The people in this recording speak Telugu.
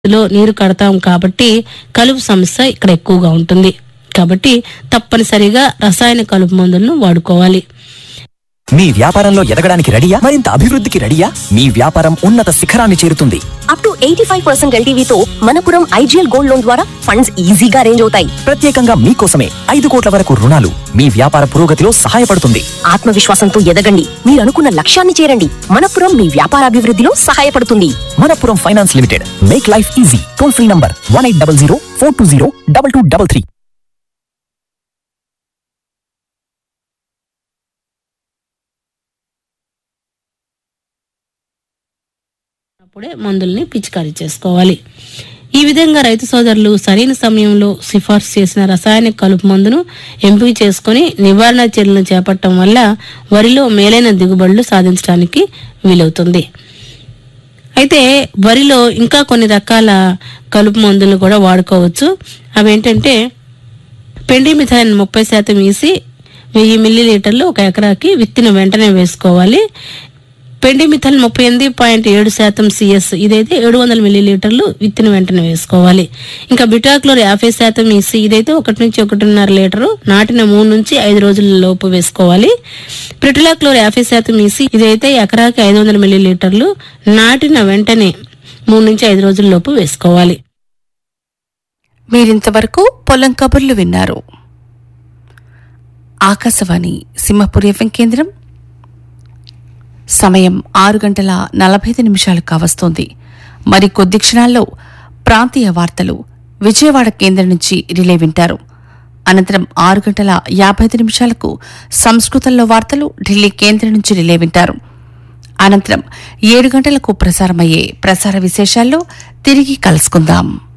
లో నీరు కడతాం కాబట్టి కలుపు సమస్య ఇక్కడ ఎక్కువగా ఉంటుంది కాబట్టి తప్పనిసరిగా రసాయన కలుపు మందులను వాడుకోవాలి మీ వ్యాపారంలో ఎదగడానికి రెడీయా మరింత అభివృద్ధికి రెడీయా మీ వ్యాపారం ఉన్నత శిఖరాన్ని చేరుతుంది up to eighty five percent ఎల్టీవీతో మనపురం ఐజీఎల్ గోల్డ్ లోన్ ద్వారా ఫండ్స్ ఈజీగా అరేంజ్ అవుతాయి ప్రత్యేకంగా మీకోసమే ఐదు కోట్ల వరకు రుణాలు మీ వ్యాపార పురోగతిలో సహాయపడుతుంది ఆత్మవిశ్వాసంతో ఎదగండి మీరు అనుకున్న లక్ష్యాన్ని చేరండి మనపురం మీ వ్యాపారాభివృద్ధిలో సహాయపడుతుంది Manappuram finance limited make life easy toll free number one eight double zero four two zero double two double three అప్పుడే మందుల్ని పిచికారీ చేసుకోవాలి ఈ విధంగా రైతు సోదరులు సరైన సమయంలో సిఫార్సు చేసిన రసాయనిక కలుపు మందును ఎంపిక చేసుకుని నివారణ చర్యలను చేపట్టడం వల్ల వరిలో మేలైన దిగుబడులు సాధించడానికి వీలవుతుంది అయితే వరిలో ఇంకా కొన్ని రకాల కలుపు మందులు కూడా వాడుకోవచ్చు అవేంటంటే పెండి మిథైన్ ముప్పై శాతం వేసి వెయ్యి మిల్లీ లీటర్లు ఒక ఎకరాకి విత్తిన వెంటనే వేసుకోవాలి పెండి మిథైన్ ముప్పై ఎనిమిది పాయింట్ ఏడు శాతం సిఎస్ ఇదైతే ఏడు వందల మిల్లీ లీటర్లు విత్తిన వెంటనే వేసుకోవాలి ఇంకా బిటాక్లోర్ యాభై శాతం ఈసీ ఇదైతే ఒకటి నుంచి ఒకటిన్నర లీటరు నాటిన మూడు నుంచి ఐదు రోజుల లోపు వేసుకోవాలి ప్రిటిలాక్లోర్ యాభై శాతం ఈసీ ఇదైతే ఎకరాకి ఐదు వందల మిల్లీ లీటర్లు నాటిన వెంటనే మూడు నుంచి ఐదు రోజుల లోపు వేసుకోవాలి మీరింతవరకు పొలం కబుర్లు విన్నారు ఆకాశవాణి సింహపురి ఎఫ్ఎం కేంద్రం సమయం ఆరు గంటల నలభై ఐదు నిమిషాలు కావస్తోంది మరి కొద్ది క్షణాల్లో ప్రాంతీయ వార్తలు విజయవాడ కేంద్రం నుంచి రిలే వింటారు అనంతరం ఆరు గంటల యాభై ఐదు నిమిషాలకు సంస్కృతంలో వార్తలు ఢిల్లీ కేంద్రం నుంచి రిలే వింటారు అనంతరం ఏడు గంటలకు ప్రసారమయ్యే ప్రసార విశేషాల్లో తిరిగి కలుసుకుందాం